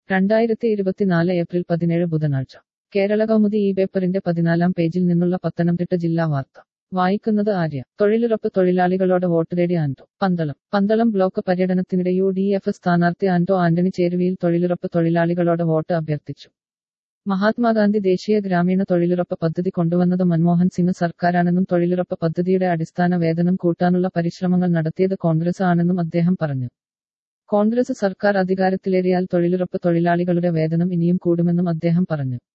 രണ്ടായിരത്തി ഇരുപത്തിനാല് ഏപ്രിൽ പതിനേഴ് ബുധനാഴ്ച കേരള കൗമുദി ഈ പേപ്പറിന്റെ പതിനാലാം പേജിൽ നിന്നുള്ള പത്തനംതിട്ട ജില്ലാ വാർത്ത വായിക്കുന്നത് ആര്യ തൊഴിലുറപ്പ് തൊഴിലാളികളോട് വോട്ട് തേടി ആന്റോ പന്തളം പന്തളം ബ്ലോക്ക് പര്യടനത്തിനിടെ യു ഡി എഫ് സ്ഥാനാർത്ഥി ആന്റോ ആന്റണി ചേരുവയിൽ തൊഴിലുറപ്പ് തൊഴിലാളികളോട് വോട്ട് അഭ്യർത്ഥിച്ചു മഹാത്മാഗാന്ധി ദേശീയ ഗ്രാമീണ തൊഴിലുറപ്പ് പദ്ധതി കൊണ്ടുവന്നത് മൻമോഹൻ സിംഗ് സർക്കാരാണെന്നും തൊഴിലുറപ്പ് പദ്ധതിയുടെ അടിസ്ഥാന വേതനം കൂട്ടാനുള്ള പരിശ്രമങ്ങൾ നടത്തിയത് കോൺഗ്രസ് ആണെന്നും അദ്ദേഹം പറഞ്ഞു കോൺഗ്രസ് സർക്കാർ അധികാരത്തിലേറിയാൽ തൊഴിലുറപ്പ് തൊഴിലാളികളുടെ വേതനം ഇനിയും കൂടുമെന്നും അദ്ദേഹം പറഞ്ഞു